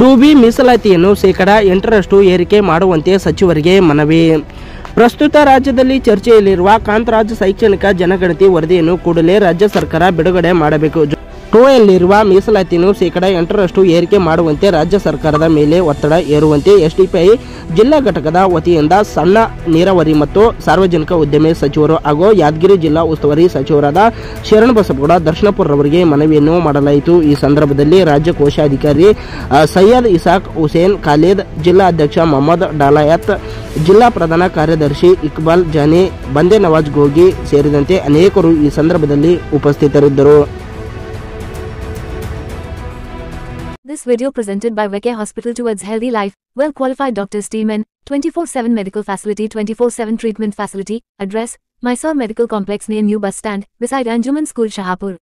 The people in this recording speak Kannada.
ಟು ಬಿ ಮೀಸಲಾತಿಯನ್ನು ಶೇಕಡ ಎಂಟರಷ್ಟು ಏರಿಕೆ ಮಾಡುವಂತೆ ಸಚಿವರಿಗೆ ಮನವಿ ಪ್ರಸ್ತುತ ರಾಜ್ಯದಲ್ಲಿ ಚರ್ಚೆಯಲ್ಲಿರುವ ಕಾಂತರಾಜ್ ಶೈಕ್ಷಣಿಕ ಜನಗಣತಿ ವರದಿಯನ್ನು ಕೂಡಲೇ ರಾಜ್ಯ ಸರ್ಕಾರ ಬಿಡುಗಡೆ ಮಾಡಬೇಕು ಟೂ ಯಲ್ಲಿರುವ ಮೀಸಲಾತಿಯನ್ನು ಶೇಕಡ ಎಂಟರಷ್ಟು ಏರಿಕೆ ಮಾಡುವಂತೆ ರಾಜ್ಯ ಸರ್ಕಾರದ ಮೇಲೆ ಒತ್ತಡ ಹೇರುವಂತೆ ಎಸ್ಡಿಪಿಐ ಜಿಲ್ಲಾ ಘಟಕದ ವತಿಯಿಂದ ಸಣ್ಣ ನೀರಾವರಿ ಮತ್ತು ಸಾರ್ವಜನಿಕ ಉದ್ಯಮ ಸಚಿವರು ಹಾಗೂ ಯಾದಗಿರಿ ಜಿಲ್ಲಾ ಉಸ್ತುವಾರಿ ಸಚಿವರಾದ ಶರಣಬಸಪ್ಪಗೌಡ ದರ್ಶನಪುರರವರಿಗೆ ಮನವಿಯನ್ನು ಮಾಡಲಾಯಿತು ಈ ಸಂದರ್ಭದಲ್ಲಿ ರಾಜ್ಯ ಕೋಶಾಧಿಕಾರಿ ಆ, ಸೈಯದ್ ಇಸಾಕ್ ಹುಸೇನ್ ಖಾಲಿದ್ ಜಿಲ್ಲಾ ಅಧ್ಯಕ್ಷ ಮೊಹಮ್ಮದ್ ಡಾಲಾಯತ್ ಜಿಲ್ಲಾ ಪ್ರಧಾನ ಕಾರ್ಯದರ್ಶಿ ಇಕ್ಬಾಲ್ ಜಾನಿ ಬಂದೆ ನವಾಜ್ ಗೋಗಿ ಸೇರಿದಂತೆ ಅನೇಕರು ಈ ಸಂದರ್ಭದಲ್ಲಿ ಉಪಸ್ಥಿತರಿದ್ದರು This video presented by Veke Hospital towards healthy life, well qualified doctors team and 24/7 medical facility 24/7 treatment facility, address, Mysore Medical Complex near New Bus Stand, beside Anjuman School Shahapur.